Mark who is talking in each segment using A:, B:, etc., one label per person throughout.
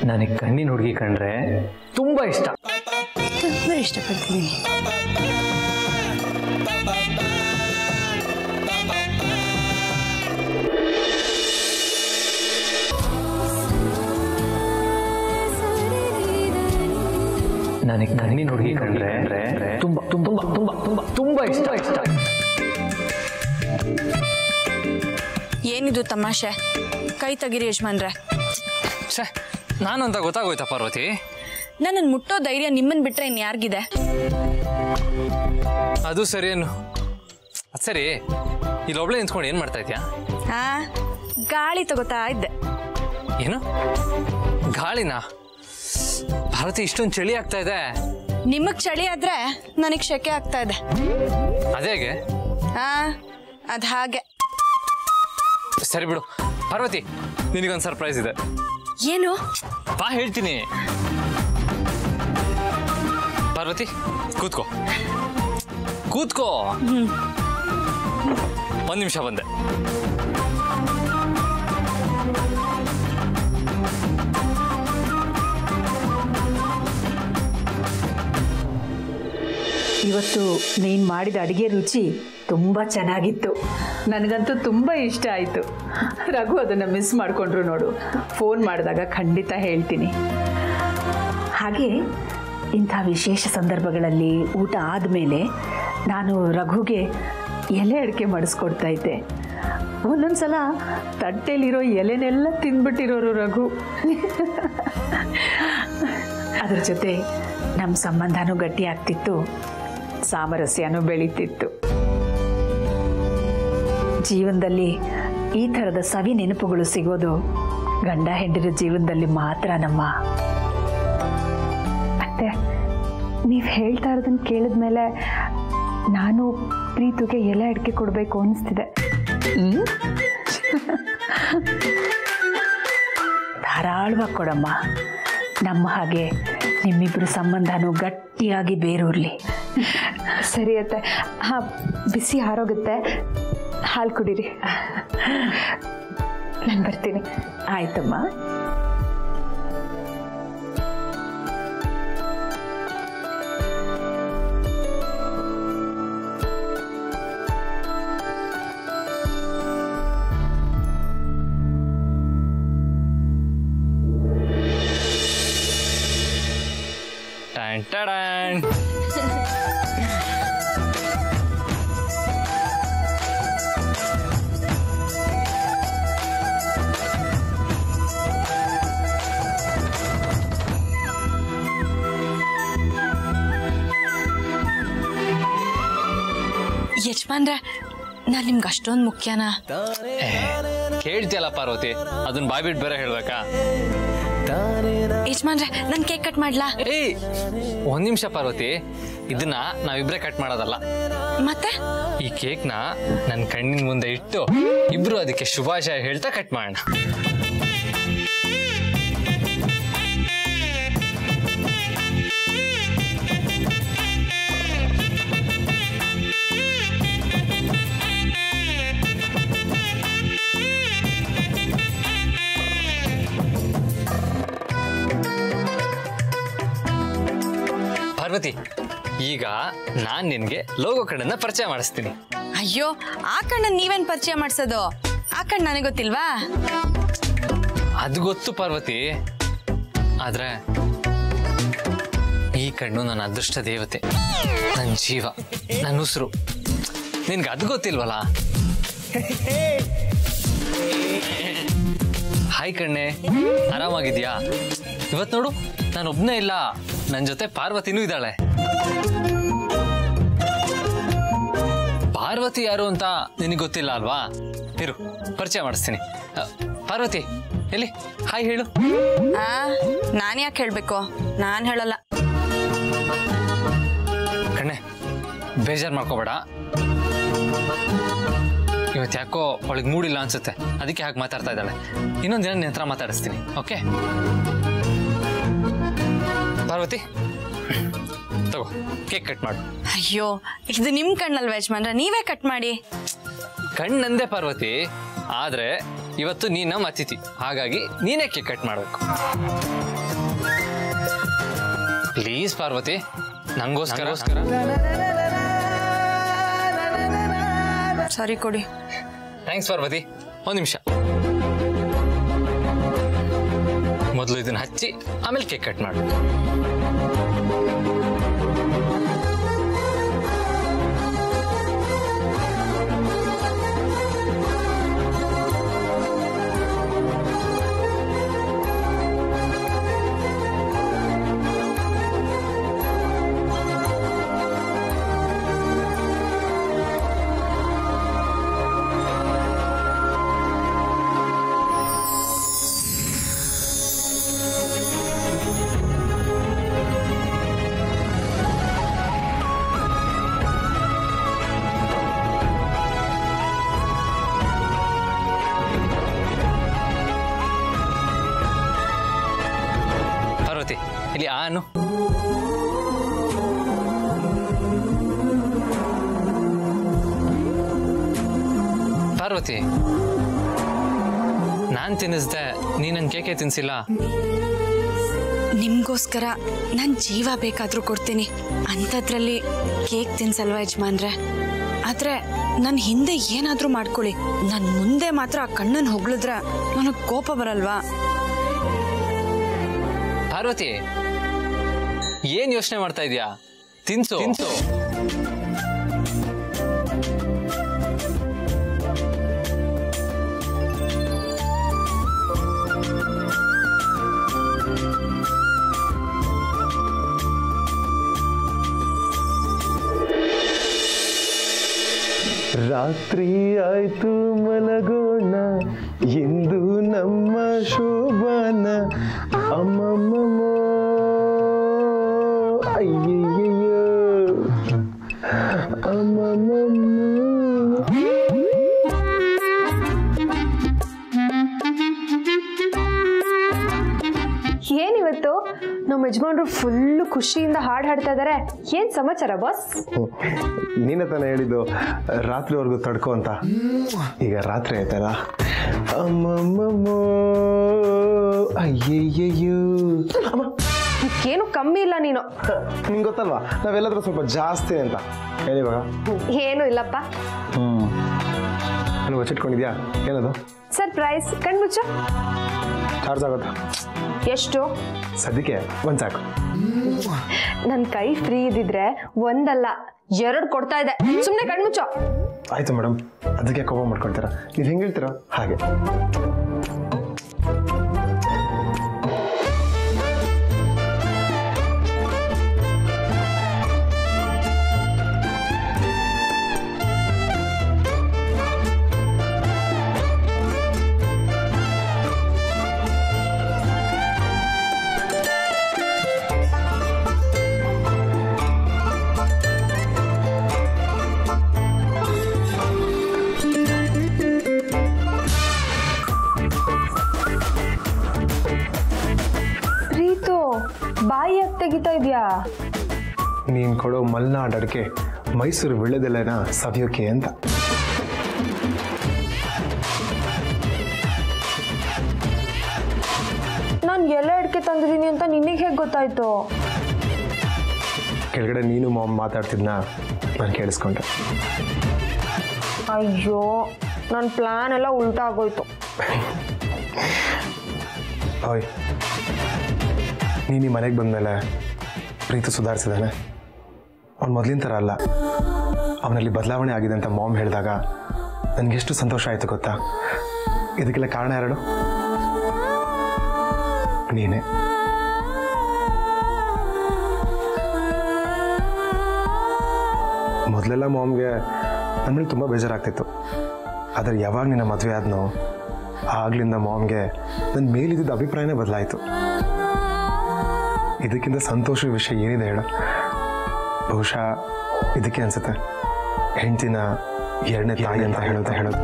A: ನನಗೆ ಕಣ್ಣಿನ ಹುಡುಗಿ ಕಂಡ್ರೆ ತುಂಬ ಇಷ್ಟ
B: ತುಂಬ ಇಷ್ಟಪಡ್ತೀನಿ
A: ನನಗೆ ಕಣ್ಣಿನ ಹುಡುಗಿ ಕಂಡ್ರೆ ತುಂಬ ತುಂಬ ತುಂಬ ತುಂಬ ತುಂಬ ಇಷ್ಟ ಇಷ್ಟ
B: ಏನಿದು ತಮಾಷೆ ಕೈ ತೆಗಿರಿ ಯಜಮಾನ್ರೆ
C: ಛೇ ನಾನು ಅಂತ ಗೊತ್ತಾಗೋಯ್ತಾ ಪಾರ್ವತಿ
B: ನನ್ನನ್ನು ಮುಟ್ಟೋ ಧೈರ್ಯ ನಿಮ್ಮನ್ ಬಿಟ್ರೆ ಇನ್ಯಾರಿಗಿದೆ
C: ಅದು ಸರಿಯೇನು ಅದು ಸರಿ ಇಲ್ಲೊಬ್ಳೆ ನಿಂತ್ಕೊಂಡು ಏನು ಮಾಡ್ತಾ ಇದೆಯಾ
B: ಆ ಗಾಳಿ ತಗೋತಾ ಇದ್ದೆ
C: ಏನು ಗಾಳಿನಾ ಭಾರತಿ ಇಷ್ಟೊಂದು ಚಳಿ ಆಗ್ತಾ ಇದೆ
B: ನಿಮಗ್ ಚಳಿ ಆದ್ರೆ ನನಗ್ ಶೆಕೆ ಆಗ್ತಾ ಇದೆ
C: ಅದೇಗೆ
B: ಆ ಅದ್ ಹಾಗೆ
C: ಸರಿ ಬಿಡು ಪಾರ್ವತಿ ನಿನಗೊಂದು ಸರ್ಪ್ರೈಸ್ ಇದೆ
B: ಏನು
C: ಬಾ ಹೇಳ್ತೀನಿ ಪಾರ್ವತಿ ಕೂತ್ಕೋ ಕೂತ್ಕೋ ಒಂದು ನಿಮಿಷ ಬಂದೆ
D: ಇವತ್ತು ನೀನು ಮಾಡಿದ ಅಡುಗೆ ರುಚಿ ತುಂಬ ಚೆನ್ನಾಗಿತ್ತು ನನಗಂತೂ ತುಂಬ ಇಷ್ಟ ಆಯಿತು ರಘು ಅದನ್ನು ಮಿಸ್ ಮಾಡಿಕೊಂಡ್ರು ನೋಡು ಫೋನ್ ಮಾಡಿದಾಗ ಖಂಡಿತ ಹೇಳ್ತೀನಿ ಹಾಗೆ ಇಂಥ ವಿಶೇಷ ಸಂದರ್ಭಗಳಲ್ಲಿ ಊಟ ಆದಮೇಲೆ ನಾನು ರಘುಗೆ ಎಲೆ ಅಡಿಕೆ ಮಾಡಿಸ್ಕೊಡ್ತಾ ಇದ್ದೆ ಒಂದೊಂದು ಸಲ ತಟ್ಟೆಲಿರೋ ಎಲೆನೆಲ್ಲ ತಿಂದ್ಬಿಟ್ಟಿರೋರು ರಘು ಅದ್ರ ಜೊತೆ ನಮ್ಮ ಸಂಬಂಧನೂ ಗಟ್ಟಿ ಆಗ್ತಿತ್ತು ಸಾಮರಸ್ಯನೂ ಬೆಳೀತಿತ್ತು ಜೀವನದಲ್ಲಿ ಈ ಥರದ ಸವಿ ನೆನಪುಗಳು ಸಿಗೋದು ಗಂಡ ಹೆಂಡಿರ ಜೀವನದಲ್ಲಿ ಮಾತ್ರ ನಮ್ಮ
E: ಅತ್ತೆ ನೀವು ಹೇಳ್ತಾ ಇರೋದನ್ನ ಕೇಳಿದ್ಮೇಲೆ ನಾನು ಪ್ರೀತುಗೆ ಎಲೆ ಅಡಿಕೆ ಕೊಡಬೇಕು ಅನಿಸ್ತಿದೆ
D: ಧಾರಾಳವಾಗಿ ಕೊಡಮ್ಮ ನಮ್ಮ ಹಾಗೆ ನಿಮ್ಮಿಬ್ಬರ ಸಂಬಂಧನೂ ಗಟ್ಟಿಯಾಗಿ ಬೇರೂರ್ಲಿ
E: ಸರಿ ಅತ್ತೆ ಹಾಂ ಬಿಸಿ ಆರೋಗುತ್ತೆ ಹಾಲು ಕುಡೀರಿ ನಾನು ಬರ್ತೀನಿ
D: ಆಯ್ತಮ್ಮ
C: ಟ್ಯಾನ್ ಟ್ಯಾಡಾನ್.
B: ಯಜಮಾನ್ರೆ ನಾನ್ ನಿಮ್ಗೆ ಅಷ್ಟೊಂದು ಮುಖ್ಯನಾ
C: ಏ, ಕೇಳ್ತಿಯಲ್ಲ ಪಾರ್ವತಿ ಅದನ್ನ ಬಾಯ್ಬಿಟ್ಟು ಬೇರೆ ಹೇಳ್ಬೇಕಾ
B: ಯಜಮಾನ್ರೆ ನನ್ ಕೇಕ್ ಕಟ್ ಮಾಡ್ಲಾ
C: ಏಯ್ ಒಂದ್ ನಿಮಿಷ ಪಾರ್ವತಿ ಇದನ್ನ ನಾವಿಬ್ರೇ ಕಟ್ ಮಾಡೋದಲ್ಲ
B: ಮತ್ತೆ
C: ಈ ಕೇಕ್ನ ನನ್ನ ಕಣ್ಣಿನ ಮುಂದೆ ಇಟ್ಟು ಇಬ್ರು ಅದಕ್ಕೆ ಶುಭಾಶಯ ಹೇಳ್ತಾ ಕಟ್ ಮಾಡೋಣ ಪಾರ್ವತಿ ಈಗ ನಾನ್ ನಿನ್ಗೆ ಲೋಗೋ ಕಡೆನ ಪರಿಚಯ ಮಾಡಿಸ್ತೀನಿ
B: ಅಯ್ಯೋ ಆ ಕಣ್ಣನ್ ನೀವೇನ್ ಪರಿಚಯ ಮಾಡ್ಸೋದು ಆ ಕಣ್ ನನಗೆ ಗೊತ್ತಿಲ್ವಾ
C: ಅದು ಗೊತ್ತು ಪಾರ್ವತಿ ಆದ್ರೆ ಈ ಕಣ್ಣು ನನ್ನ ಅದೃಷ್ಟ ದೇವತೆ ನನ್ನ ಜೀವ ನನ್ನ ಉಸಿರು ನಿನ್ಗೆ ಅದು ಗೊತ್ತಿಲ್ವಲ್ಲ ಹಾಯ್ ಕಣ್ಣೆ ಆರಾಮಾಗಿದ್ಯಾ ಇವತ್ ನೋಡು ನಾನು ಒಬ್ನೇ ಇಲ್ಲ ನನ್ನ ಜೊತೆ ಪಾರ್ವತಿನೂ ಇದ್ದಾಳೆ ಪಾರ್ವತಿ ಯಾರು ಅಂತ ನಿನಗೆ ಗೊತ್ತಿಲ್ಲ ಅಲ್ವಾ ಇರು ಪರಿಚಯ ಮಾಡಿಸ್ತೀನಿ ಅ, ಪಾರ್ವತಿ ಎಲ್ಲಿ ಹಾಯ್ ಹೇಳು
B: ಆ ನಾನ್ ಯಾಕೆ ಹೇಳ್ಬೇಕು ನಾನ್ ಹೇಳಲ್ಲ
C: ಕಣ್ಣೆ ಬೇಜಾರು ಮಾಡ್ಕೋಬೇಡ ಇವತ್ತು ಯಾಕೋ ಅವಳಿಗೆ ಮೂಡಿಲ್ಲ ಅನ್ಸುತ್ತೆ ಅದಕ್ಕೆ ಹಾಗೆ ಮಾತಾಡ್ತಾ ಇದ್ದಾಳೆ ಇನ್ನೊಂದು ದಿನ ನಿನ್ನ ಹತ್ರ ಮಾತಾಡಿಸ್ತೀನಿ ಓಕೆ ಪಾರ್ವತಿ ತಗೋ ಕೇಕ್ ಕಟ್ ಮಾಡು
B: ಅಯ್ಯೋ ಇದು ನಿಮ್ ಕಣ್ಣಲ್ವಾ ಯಜಮಾನ್ರೆ ನೀವೇ ಕಟ್ ಮಾಡಿ
C: ಕಣ್ಣಂದೆ ಪಾರ್ವತಿ ಆದ್ರೆ ಇವತ್ತು ನೀ ನಮ್ಮ ಅತಿಥಿ ಹಾಗಾಗಿ ನೀನೇ ಕೇಕ್ ಕಟ್ ಮಾಡಬೇಕು ಪ್ಲೀಸ್ ಪಾರ್ವತಿ ನಂಗೋಸ್ಕರ
B: ಸರಿ ಕೊಡಿ
C: ಥ್ಯಾಂಕ್ಸ್ ಪಾರ್ವತಿ ಒಂದು ನಿಮಿಷ ಮೊದಲು ಇದನ್ನ ಹಚ್ಚಿ ಆಮೇಲೆ ಕೇಕ್ ಕಟ್ ಮಾಡು ಪಾರ್ವತಿ ಇಲ್ಲಿ ಆನು ಪಾರ್ವತಿ ನಾನ್ ತಿನ್ನಿಸ್ದೆ ನೀ ನನ್ ಕೇಕೆ ತಿನ್ಸಿಲ್ಲ
B: ನಿಮ್ಗೋಸ್ಕರ ನಾನು ಜೀವ ಬೇಕಾದ್ರೂ ಕೊಡ್ತೀನಿ ಅಂಥದ್ರಲ್ಲಿ ಕೇಕ್ ತಿನ್ಸಲ್ವಾ ಯಜಮಾನ್ರೆ ಆದ್ರೆ ನನ್ನ ಹಿಂದೆ ಏನಾದ್ರೂ ಮಾಡ್ಕೊಳ್ಳಿ ನನ್ನ ಮುಂದೆ ಮಾತ್ರ ಆ ಕಣ್ಣನ್ ಹೊಗಳಿದ್ರೆ ನನಗೆ ಕೋಪ ಬರಲ್ವಾ
C: ಪಾರ್ವತಿ ಏನ್ ಯೋಚನೆ ಮಾಡ್ತಾ ಇದೀಯಾ ತಿನ್ಸು ತಿನ್ಸು
F: ರಾತ್ರಿ ಆಯ್ತು ಮಲಗೋಣ ಎಂದು ನಮ್ಮ ಶೋಭಾನ ಅಮ್ಮಮ್ಮಮ್ಮ ಅಯ್ಯಯ್ಯಯ್ಯೋ ಅಮ್ಮಮ್ಮಮ್ಮ
E: ಏನಿವತ್ತು ನಮ್ಮ ಯಜಮಾನ್ರು ಫುಲ್ಲು ಖುಷಿಯಿಂದ ಹಾಡು ಹಾಡ್ತಾ ಇದ್ದಾರೆ ಏನ್ ಸಮಾಚಾರ ಬಾಸ್
F: ನೀನೇ ತಾನೇ ಹೇಳಿದ್ದು ರಾತ್ರಿವರೆಗೂ ತಡ್ಕೋ ಅಂತ ಈಗ ರಾತ್ರಿ ಆಯ್ತಲ್ಲ ಅಮ್ಮಮ್ಮಮ್ಮ ಅಯ್ಯಯ್ಯಯ್ಯೋ ಅಮ್ಮ
E: ಏನು ಕಮ್ಮಿ ಇಲ್ಲ ನೀನು
F: ನಿಂಗೆ ಗೊತ್ತಲ್ವಾ ನಾವೆಲ್ಲಾದ್ರೂ ಸ್ವಲ್ಪ ಜಾಸ್ತಿ ಅಂತ ಹೇಳಿವಾಗ
E: ಏನು ಇಲ್ಲಪ್ಪ
F: ಹ್ಮ್ ನನಗೆ ಬಚ್ಚಿಟ್ಕೊಂಡಿದ್ಯಾ ಏನದು
E: ಸರ್ಪ್ರೈಸ್ ಕಣ್ಮುಚ್ಚ
F: ಚಾರ್ಜ್ ಆಗುತ್ತಾ
E: ಎಷ್ಟು
F: ಸದ್ಯಕ್ಕೆ ಒಂದು ಸಾಕು
E: ನನ್ನ ಕೈ ಫ್ರೀ ಇದ್ದಿದ್ರೆ ಒಂದಲ್ಲ ಎರಡು ಕೊಡ್ತಾ ಇದೆ ಸುಮ್ಮನೆ ಕಣ್ಮುಚ್ಚೋ
F: ಆಯ್ತು ಮೇಡಮ್ ಅದಕ್ಕೆ ಕೋಪ ಮಾಡ್ಕೊಳ್ತೀರಾ ನೀವು ಹೆಂಗೆ ಹೇಳ್ತೀರಾ ಹಾಗೆ
E: ಪ್ರೀತು ಬಾಯಿ ಯಾಕೆ ತೆಗಿತಾ ಇದೆಯಾ
F: ನೀನು ಕೊಡೋ ಮಲ್ನಾಡ್ ಅಡಿಕೆ ಮೈಸೂರು ವಿಳ್ಳೆದೆಲೆನ ಸವಿಯೋಕೆ ಅಂತ
E: ನಾನು ಎಲ್ಲ ಅಡಿಕೆ ತಂದಿದ್ದೀನಿ ಅಂತ ನಿನಗೆ ಹೇಗೆ ಗೊತ್ತಾಯ್ತು
F: ಕೆಳಗಡೆ ನೀನು ಮಾಮ್ ಮಾತಾಡ್ತಿದ್ನ ನಾನು ಕೇಳಿಸ್ಕೊಂಡೆ
E: ಅಯ್ಯೋ ನನ್ನ ಪ್ಲಾನ್ ಎಲ್ಲ ಉಲ್ಟಾ ಆಗೋಯ್ತು
F: ಓಯ್ ನೀನು ಈ ಮನೆಗೆ ಬಂದಮೇಲೆ ಪ್ರೀತಿ ಸುಧಾರಿಸಿದಾನೆ ಅವ್ನು ಮೊದಲಿನ ಥರ ಅಲ್ಲ ಅವನಲ್ಲಿ ಬದಲಾವಣೆ ಆಗಿದೆ ಅಂತ ಮಾಮ್ ಹೇಳಿದಾಗ ನನಗೆಷ್ಟು ಸಂತೋಷ ಆಯಿತು ಗೊತ್ತಾ ಇದಕ್ಕೆಲ್ಲ ಕಾರಣ ಯಾರು ನೀನೇ ಮೊದಲೆಲ್ಲ ಮಾಮ್ಗೆ ನಮ್ಮಲ್ಲಿ ತುಂಬ ಬೇಜಾರಾಗ್ತಿತ್ತು ಆದರೆ ಯಾವಾಗ ನಿನ್ನ ಮದುವೆ ಆದ್ನೋ ಆಗ್ಲಿಂದ ಮಾಮ್ಗೆ ನನ್ನ ಮೇಲಿದ್ದ ಅಭಿಪ್ರಾಯನೇ ಬದಲಾಯಿತು ಇದಕ್ಕಿಂತ ಸಂತೋಷದ ವಿಷಯ ಏನಿದೆ ಹೇಳು ಬಹುಶಃ ಇದಕ್ಕೆ ಅನ್ಸುತ್ತೆ ಹೆಂಡತಿನ ಎರಡನೇ ತಾಯಿ ಅಂತ ಹೇಳೋದು ಹೇಳೋದು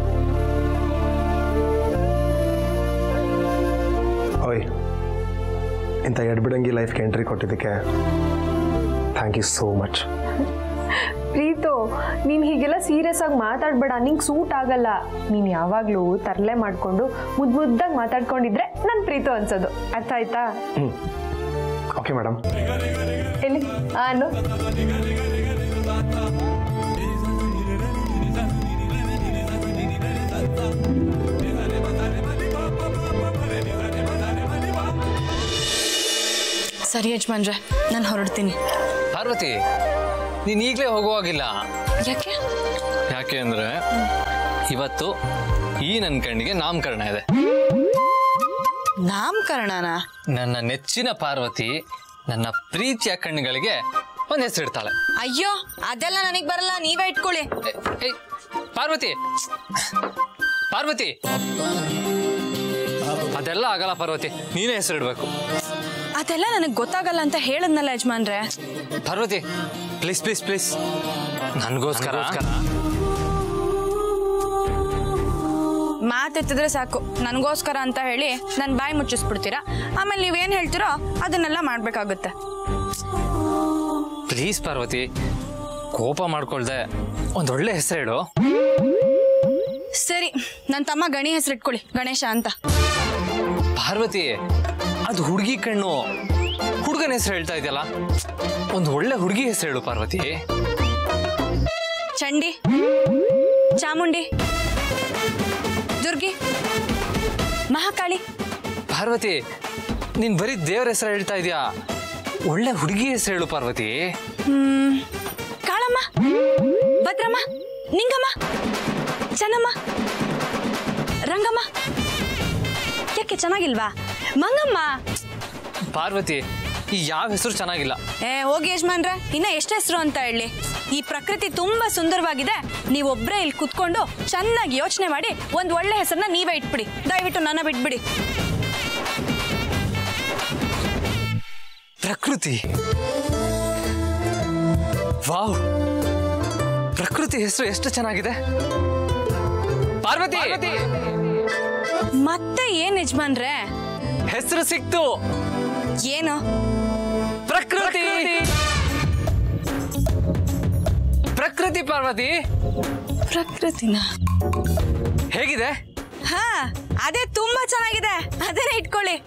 F: ಓಯ್ ಇಂಥ ಎಡ್ಬಿಡಂಗಿ ಲೈಫ್ಗೆ ಎಂಟ್ರಿ ಕೊಟ್ಟಿದ್ದಕ್ಕೆ thank you so much
E: Preethu ನೀನು ಹೀಗೆಲ್ಲ ಸೀರಿಯಸ್ ಆಗಿ ಮಾತಾಡ್ಬೇಡ ನಿಂಗೆ ಸೂಟ್ ಆಗಲ್ಲ ನೀನು ಯಾವಾಗಲೂ ತರಲೆ ಮಾಡಿಕೊಂಡು ಮುದ್ದು ಮುದ್ದಾಗಿ ಮಾತಾಡ್ಕೊಂಡಿದ್ರೆ ನನ್ನ ಪ್ರೀತು ಅನ್ಸೋದು ಅರ್ಥ ಆಯ್ತಾ
F: ಓಕೆ ಮೇಡಮ್
E: ಎಲ್ಲಿ ಅನ್ನು
B: ಸರಿ ಯಜಮಾನ್ರೆ ನಾನು ಹೊರಡ್ತೀನಿ
C: ಪಾರ್ವತಿ ನೀನ್ ಈಗಲೇ ಹೋಗುವಾಗಿಲ್ಲ
B: ಯಾಕೆ
C: ಯಾಕೆ ಅಂದ್ರೆ ಇವತ್ತು ಈ ನನ್ನ ಕಣ್ಣಿಗೆ ನಾಮಕರಣ ಇದೆ
B: ನಾಮಕರಣನ
C: ನನ್ನ ನೆಚ್ಚಿನ ಪಾರ್ವತಿ ನನ್ನ ಪ್ರೀತಿಯ ಕಣ್ಣುಗಳಿಗೆ ಒಂದು ಹೆಸರಿಡ್ತಾಳೆ
B: ಅಯ್ಯೋ ಅದೆಲ್ಲ ನನಗೆ ಬರಲ್ಲ ನೀವೇ ಇಟ್ಕೊಳ್ಳಿ
C: ಏ- ಏಯ್, ಪಾರ್ವತಿ ಪಾರ್ವತಿ ಅದೆಲ್ಲ ಆಗಲ್ಲ ಪಾರ್ವತಿ ನೀನೇ ಹೆಸರಿಡ್ಬೇಕು
B: ಅದೆಲ್ಲ ನನಗೆ ಗೊತ್ತಾಗಲ್ಲ ಅಂತ ಹೇಳದ್ನಲ್ಲ ಯಜಮಾನ್ರೆ
C: ಪಾರ್ವತಿ ಪ್ಲೀಸ್ ಪ್ಲೀಸ್ ಪ್ಲೀಸ್ ನನಗೋಸ್ಕರ
B: ಮಾತೆತ್ತಿದ್ರೆ ಸಾಕು ನನಗೋಸ್ಕರ ಅಂತ ಹೇಳಿ ನನ್ನ ಬಾಯಿ ಮುಚ್ಚಿಸ್ಬಿಡ್ತೀರಾ ಆಮೇಲೆ ನೀವೇನು ಹೇಳ್ತೀರೋ ಅದನ್ನೆಲ್ಲ ಮಾಡಬೇಕಾಗುತ್ತೆ
C: ಪ್ಲೀಸ್ ಪಾರ್ವತಿ ಕೋಪ ಮಾಡ್ಕೊಳ್ದೆ ಒಂದೊಳ್ಳೆ ಹೆಸರಿಡು
B: ಸರಿ ನನ್ನ ತಮ್ಮ ಗಣಿ ಹೆಸರಿಟ್ಕೊಳ್ಳಿ ಗಣೇಶ ಅಂತ
C: ಪಾರ್ವತಿ ಅದು ಹುಡುಗಿ ಕಣ್ಣು ಹುಡುಗನ ಹೆಸರು ಹೇಳ್ತಾ ಇದೆಯಲ್ಲ ಒಂದು ಒಳ್ಳೆ ಹುಡುಗಿ ಹೆಸರು ಹೇಳು ಪಾರ್ವತಿ
B: ಚಂಡಿ ಚಾಮುಂಡಿ ದುರ್ಗಿ ಮಹಾಕಾಳಿ
C: ಪಾರ್ವತಿ ನೀನ್ ಬರೀ ದೇವ್ರ ಹೆಸರು ಹೇಳ್ತಾ ಇದೀಯಾ ಒಳ್ಳೆ ಹುಡುಗಿ ಹೆಸರು ಹೇಳು ಪಾರ್ವತಿ
B: ಹ್ಮ್, ಕಾಳಮ್ಮ ಭದ್ರಮ್ಮ ನಿಂಗಮ್ಮ ಚೆನ್ನಮ್ಮ ರಂಗಮ್ಮ ಯಾಕೆ ಚೆನ್ನಾಗಿಲ್ವಾ ಮಂಗಮ್ಮ
C: ಪಾರ್ವತಿ ಈ ಯಾವ ಹೆಸರು ಚೆನ್ನಾಗಿಲ್ಲ
B: ಏ ಹೋಗಿ ಯಜಮಾನ್ರೆ ಇನ್ನ ಎಷ್ಟು ಹೆಸರು ಅಂತ ಹೇಳಿ ಈ ಪ್ರಕೃತಿ ತುಂಬಾ ಸುಂದರವಾಗಿದೆ ನೀವೊಬ್ರೇ ಇಲ್ಲಿ ಕುತ್ಕೊಂಡು ಚೆನ್ನಾಗಿ ಯೋಚನೆ ಮಾಡಿ ಒಂದ್ ಒಳ್ಳೆ ಹೆಸರನ್ನ ನೀವೇ ಇಟ್ಬಿಡಿ ದಯವಿಟ್ಟು ನನ್ನ ಬಿಟ್ಬಿಡಿ
C: ಪ್ರಕೃತಿ ವಾವ್ ಪ್ರಕೃತಿ ಹೆಸರು ಎಷ್ಟು ಚೆನ್ನಾಗಿದೆ ಪಾರ್ವತಿ
B: ಮತ್ತೆ ಏನ್ ಯಜಮಾನ್ರೆ
C: ಹೆಸರು ಸಿಕ್ತು
B: ಏನು
C: ಪ್ರಕೃತಿ ಪ್ರಕೃತಿ ಪಾರ್ವತಿ
B: ಪ್ರಕೃತಿನ
C: ಹೇಗಿದೆ
B: ಹಾ ಅದೇ ತುಂಬಾ ಚೆನ್ನಾಗಿದೆ ಅದನ್ನೇ ಇಟ್ಕೊಳ್ಳಿ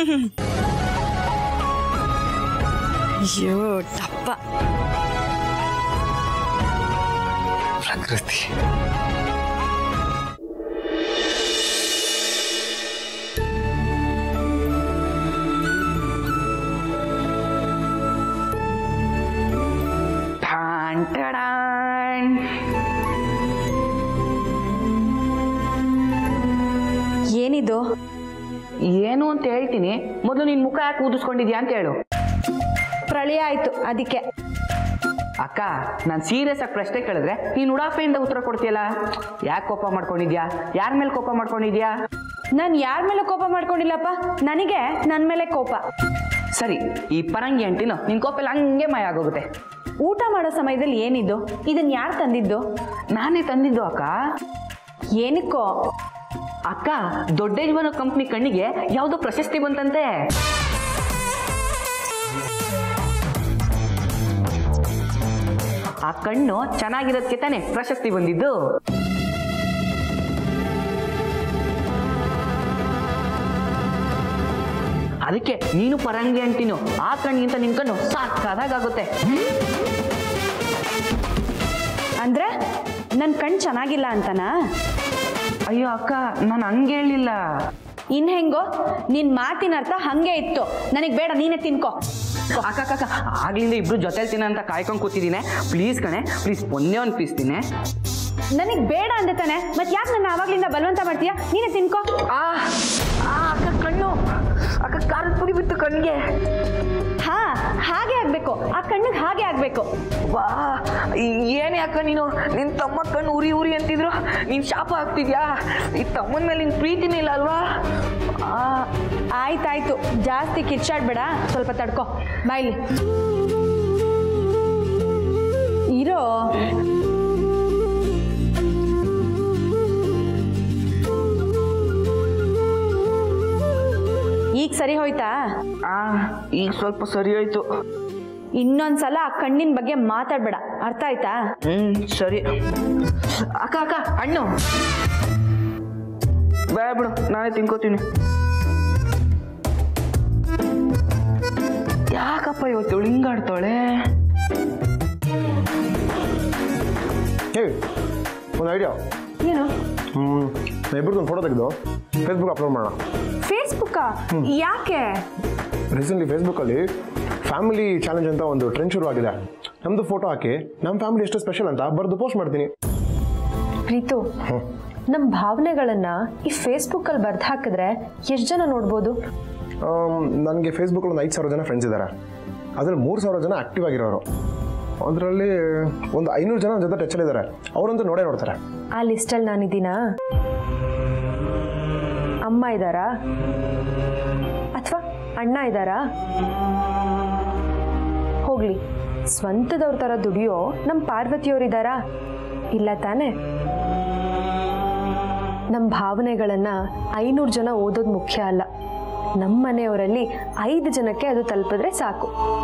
B: ಅಯ್ಯೋ ಟಪ್ಪ
C: ಪ್ರಕೃತಿ
D: ಠಾಣ್ ಟಡಾಣ್.
B: ಏನಿದು
D: ಏನು ಅಂತ ಹೇಳ್ತೀನಿ ಮೊದಲು ನಿನ್ ಮುಖ ಯಾಕೆ ಊದಿಸ್ಕೊಂಡಿದ್ಯಾ ಅಂತ ಹೇಳು
E: ಪ್ರಳಯ ಆಯ್ತು ಅದಕ್ಕೆ
D: ಅಕ್ಕ ನಾನು ಸೀರಿಯಸ್ ಆಗಿ ಪ್ರಶ್ನೆ ಕೇಳಿದ್ರೆ ನೀನು ಉಡಾಫೆಯಿಂದ ಉತ್ತರ ಕೊಡ್ತೀಯಲ್ಲ ಯಾಕೆ ಕೋಪ ಮಾಡ್ಕೊಂಡಿದ್ಯಾ ಯಾರ ಮೇಲೆ ಕೋಪ ಮಾಡ್ಕೊಂಡಿದ್ಯಾ
E: ನಾನು ಯಾರ ಮೇಲೆ ಕೋಪ ಮಾಡ್ಕೊಂಡಿಲ್ಲಪ್ಪ ನನಗೆ ನನ್ನ ಮೇಲೆ ಕೋಪ
D: ಸರಿ ಈ ಪರಂಗಿ ಅಂಟಿನ ನಿನ್ ಕೋಪ ಎಲ್ಲ ಹಂಗೆ ಮಯ ಆಗೋಗುತ್ತೆ
E: ಊಟ ಮಾಡೋ ಸಮಯದಲ್ಲಿ ಏನಿದ್ದು ಇದನ್ನ ಯಾರು ತಂದಿದ್ದು
D: ನಾನೇ ತಂದಿದ್ದು ಅಕ್ಕ
E: ಏನಕ್ಕೋ
D: ಅಕ್ಕ ದೊಡ್ಡ ಯಜಮಾನ ಕಂಪ್ನಿ ಕಣ್ಣಿಗೆ ಯಾವುದೋ ಪ್ರಶಸ್ತಿ ಬಂತಂತೆ ಆ ಕಣ್ಣು ಚೆನ್ನಾಗಿರೋದಕ್ಕೆ ತಾನೆ ಪ್ರಶಸ್ತಿ ಬಂದಿದ್ದು ಅದಕ್ಕೆ ನೀನು ಪರಂಗಿ ಅಂಟಿನು ಆ ಕಣ್ಣಿಗಿಂತ ನಿನ್ ಕಣ್ಣು ಸಾಕಾದಾಗುತ್ತೆ
E: ಅಂದ್ರೆ ನನ್ನ ಕಣ್ ಚೆನ್ನಾಗಿಲ್ಲ ಅಂತನಾ
D: ಅಯ್ಯೋ ಅಕ್ಕ ನಾನು ಹಂಗೆ ಹೇಳಿಲ್ಲ
E: ಇನ್ ಹೆಂಗೋ ನಿನ್ ಮಾತಿನ ಅರ್ಥ ಹಂಗೆ ಇತ್ತು ನನಗೆ ಬೇಡ ನೀನೇ ತಿನ್ಕೋ
D: ಅಕ್ಕ ಅಕ್ಕ ಅಕ್ಕ, ಆಗ್ಲಿಂದ ಇಬ್ರು ಜೊತೆಲ್ತೀನಿ ಅಂತ ಕಾಯ್ಕೊಂಡು ಕೂತಿದ್ದೀನಿ ಪ್ಲೀಸ್ ಕಣೆ ಪ್ಲೀಸ್ ಒಂದೇ ಒಂದು ಪೀಸ್ ತಿನ್ನೆ
E: ನನಗೆ ಬೇಡ ಅಂದೆ ತಾನೆ ಮತ್ತೆ ಯಾಕೆ ನನ್ನ ಆವಾಗ್ಲಿಂದ ಬಲವಂತ ಮಾಡ್ತೀಯಾ ನೀನೇ ತಿನ್ಕೋ
D: ಆ ಆ, ಅಕ್ಕ ಕಣ್ಣು ಅಕ್ಕ ಖಾರದ ಪುಡಿ ಬಿತ್ತು ಕಣ್ಣಿಗೆ
E: ಹಾ ಹಾಗೆ ಆಗ್ಬೇಕು ಆ ಕಣ್ಣಿಗೆ ಹಾಗೆ ಆಗ್ಬೇಕು
D: ವಾ ಏನೇ ಅಕ್ಕ ನೀನು ನಿನ್ ತಮ್ಮ ಕಣ್ಣು ಉರಿ ಉರಿ ಅಂತಿದ್ರು ನೀನ್ ಶಾಪ ಆಗ್ತಿದ್ಯಾ ಈ ತಮ್ಮನ ಮೇಲೆ ನಿನ್ ಪ್ರೀತಿನೇ ಇಲ್ಲ ಅಲ್ವಾ
E: ಆ, ಆಯ್ತಾಯ್ತು ಜಾಸ್ತಿ ಕಿಚ್ಚಾಡ್ಬೇಡ ಸ್ವಲ್ಪ ತಡ್ಕೋ ಬಾಯ್ಲಿ ಇರೋ ಈಗ ಸರಿ ಹೋಯ್ತಾ
D: ಆ ಈಗ ಸ್ವಲ್ಪ ಸರಿ ಹೋಯ್ತು
E: ಇನ್ನೊಂದ್ಸಲ ಆ ಕಣ್ಣಿನ ಬಗ್ಗೆ ಮಾತಾಡ್ಬೇಡ ಅರ್ಥ ಆಯ್ತಾ
D: ಹ್ಮ್ ಸರಿ ಅಕ್ಕ ಅಕ್ಕ ಹಣ್ಣು ಬೇಡ ಬಿಡು ನಾನೇ ತಿನ್ಕೋತೀನಿ
G: ಯಾಕಪ್ಪ ಇವತ್ತು ಇವಳು ಹಿಂಗಾಡ್ತಾಳೆ
F: ಹೇ ಒಂದು ಐಡಿಯಾ
G: ಏನು
F: ಹ್ಞೂ ಇಬ್ಬರದ್ದು ಒಂದು ಫೋಟೋ ತೆಗೆದು ಫೇಸ್ಬುಕ್ ಅಪ್ಲೋಡ್ ಮಾಡೋಣ
E: ಫೇಸ್ಬುಕ್ಕಾ ಯಾಕೆ
F: ರೀಸೆಂಟ್ಲಿ ಫೇಸ್ಬುಕ್ಕಲ್ಲಿ ಫ್ಯಾಮಿಲಿ ಚಾಲೆಂಜ್ ಅಂತ ಒಂದು ಟ್ರೆಂಡ್ ಶುರು ಆಗಿದೆ ನಮ್ಮದು ಫೋಟೋ ಹಾಕಿ ನಮ್ಮ ಫ್ಯಾಮಿಲಿ ಎಷ್ಟು ಸ್ಪೆಷಲ್ ಅಂತ ಬರೆದು ಪೋಸ್ಟ್ ಮಾಡ್ತೀನಿ
E: ಪ್ರೀತು ನಮ್ಮ ಭಾವನೆಗಳನ್ನ ಈ ಫೇಸ್ಬುಕ್ಕಲ್ಲಿ ಬರ್ದು ಹಾಕಿದ್ರೆ ಎಷ್ಟು ಜನ ನೋಡ್ಬೋದು
F: ನನಗೆ ಫೇಸ್ಬುಕ್ಕಲ್ಲಿ ಒಂದು ಐದು ಸಾವಿರ ಜನ ಫ್ರೆಂಡ್ಸ್ ಇದ್ದಾರೆ ಅದರಲ್ಲಿ ಮೂರು ಸಾವಿರ ಜನ ಆ್ಯಕ್ಟಿವ್ ಆಗಿರೋರು ಅದರಲ್ಲಿ ಒಂದು ಐನೂರು ಜನ ನನ್ನ ಜೊತೆ ಟಚಲ್ಲಿದ್ದಾರೆ ಅವರಂತೂ ನೋಡೇ ನೋಡ್ತಾರೆ
E: ಆ ಲಿಸ್ಟಲ್ಲಿ ನಾನಿದ್ದೀನಾ ಅಮ್ಮ ಇದ್ದಾರಾ ಅಥವಾ ಅಣ್ಣ ಇದ್ದಾರಾ ಹೋಗ್ಲಿ ಸ್ವಂತದವ್ರ ಥರ ದುಡಿಯೋ ನಮ್ಮ ಪಾರ್ವತಿಯವ್ರಿದ್ದಾರಾ ಇಲ್ಲ ತಾನೇ ನಮ್ಮ ಭಾವನೆಗಳನ್ನು ಐನೂರು ಜನ ಓದೋದು ಮುಖ್ಯ ಅಲ್ಲ ನಮ್ಮ ಮನೆಯವರಲ್ಲಿ ಐದು ಜನಕ್ಕೆ ಅದು ತಲುಪಿದ್ರೆ ಸಾಕು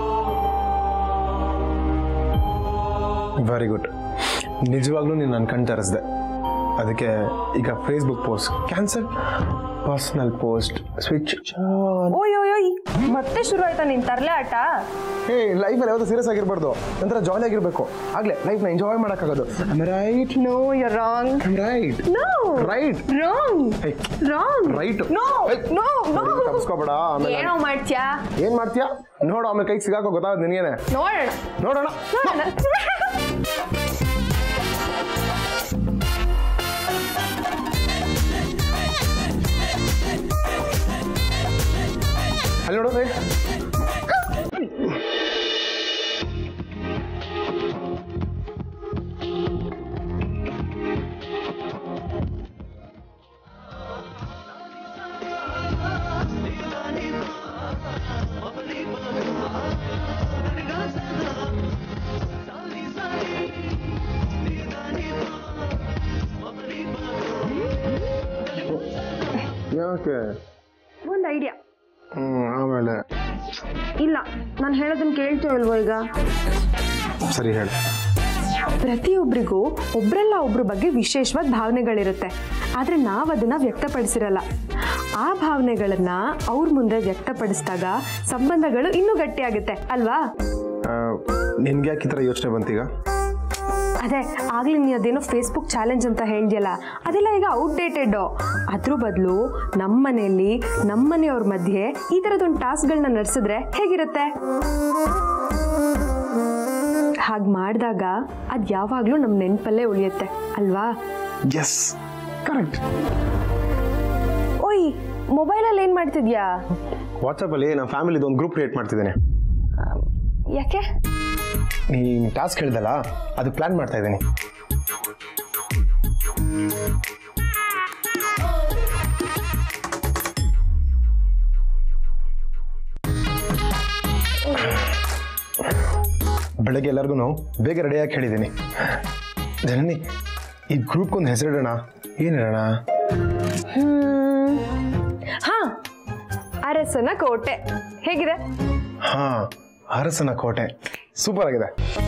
F: ವೆರಿ ಗುಡ್ ನಿಜವಾಗ್ಲೂ ನೀನು ನನ್ನ ಕಣ್ ತರಿಸ್ದೆ ಅದಕ್ಕೆ ಈಗ Facebook post cancel personal post switch
E: ಓಯ್ ಓಯ್ ಓಯ್ ಮತ್ತೆ ಶುರು ಆಯ್ತಾ ನಿನ್ ತರ್ಲೆ ಆಟ
F: ಹೇ ಲೈಫಲ್ಲಿ ಯಾವತ್ತೂ ಸೀರಿಯಸ್ ಆಗಿರಬಾರ್ದು ಒಂಥರ ಜಾಲಿ ಆಗಿರಬೇಕು ಆಗಲೇ ಲೈಫ್ನ ಎಂಜಾಯ್ ಮಾಡೋಕ್ಕಾಗೋದು right
E: no you wrong
F: right
E: no
F: right
E: wrong wrong
F: right
E: no no no
F: ತಪ್ಪಿಸ್ಕೋಬೇಡ ಆಮೇಲೆ
E: ಏನೋ ಮಾಡ್ತ್ಯಾ
F: ಏನ್ ಮಾಡ್ತೀಯಾ ನೋಡು ಆಮೇಲೆ ಕೈಗೆ ಸಿಗಾಕೋ ಗೊತ್ತಾಗ ನಿನಗೇನೆ
E: ನೋಡೋಣ
F: ನೋಡೋಣ
E: ನೋಡೋಣ
F: ಅಲ್ಲಿ ನೋಡು ರೈಟ್ ಯಾಕೆ
E: ಒಂದು ಐಡಿಯಾ
F: ಹ್ಮ್ ಆಮೇಲೆ
E: ಇಲ್ಲ ನಾನು ಹೇಳೋದನ್ನ ಕೇಳ್ತೀವೋ ಇಲ್ವೋ ಈಗ
F: ಸರಿ ಹೇಳಿ
E: ಪ್ರತಿಯೊಬ್ಬರಿಗೂ ಒಬ್ರಲ್ಲ ಒಬ್ರ ಬಗ್ಗೆ ವಿಶೇಷವಾದ ಭಾವನೆಗಳಿರುತ್ತೆ ಆದರೆ ನಾವು ಅದನ್ನು ವ್ಯಕ್ತಪಡಿಸಿರಲ್ಲ ಆ ಭಾವನೆಗಳನ್ನ ಅವ್ರ ಮುಂದೆ ವ್ಯಕ್ತಪಡಿಸಿದಾಗ ಸಂಬಂಧಗಳು ಇನ್ನೂ ಗಟ್ಟಿಯಾಗುತ್ತೆ ಅಲ್ವಾ
F: ನಿನ್ಗೆ ಯಾಕೆ ಈ ಥರ ಯೋಚನೆ ಬಂತೀಗ
E: ಅದೇ ಆಗ್ಲಿ ನೀ ಅದೇನೋ ಫೇಸ್ಬುಕ್ ಚಾಲೆಂಜ್ ಅಂತ ಹೇಳಿದ್ಯಲ್ಲ ಅದೆಲ್ಲ ಈಗ ಔಟ್ಡೇಟೆಡ್ ಅದ್ರ ಬದಲು ನಮ್ಮ ಮನೆಯಲ್ಲಿ ನಮ್ಮ ಮನೆಯವ್ರ ಮಧ್ಯೆ ಈ ಥರದೊಂದು ಟಾಸ್ಕ್ಗಳನ್ನ ನಡೆಸಿದ್ರೆ ಹೇಗಿರುತ್ತೆ ಹಾಗೆ ಮಾಡಿದಾಗ ಅದು ಯಾವಾಗಲೂ ನಮ್ಮ ನೆನಪಲ್ಲೇ ಉಳಿಯುತ್ತೆ ಅಲ್ವಾ
F: ಎಸ್ ಕರೆಕ್ಟ್
E: ಓಯ್ ಮೊಬೈಲಲ್ಲಿ ಏನು ಮಾಡ್ತಿದ್ಯಾ
F: ವಾಟ್ಸಪ್ಪಲ್ಲಿ ನಾನು ಫ್ಯಾಮಿಲಿದು ಒಂದು ಗ್ರೂಪ್ ಕ್ರಿಯೇಟ್ ಮಾಡ್ತಿದ್ದೇನೆ
E: ಯಾಕೆ
F: ನೀನು ಟಾಸ್ಕ್ ಹೇಳ್ದಲ್ಲ ಅದು ಪ್ಲಾನ್ ಮಾಡ್ತಾ ಇದ್ದೀನಿ ಬೆಳಗ್ಗೆ ಎಲ್ಲರಿಗೂ ಬೇಗ ರೆಡಿಯಾಗಿ ಹೇಳಿದ್ದೀನಿ ಜನನಿ ಈ ಗ್ರೂಪ್ಗೊಂದು ಹೆಸರಿಡೋಣ ಏನಿಡೋಣ
E: ಹಾ ಅರಸನ ಕೋಟೆ ಹೇಗಿದೆ
F: ಹಾಂ ಅರಸನ ಕೋಟೆ ಸೂಪರ್ ಆಗಿದೆ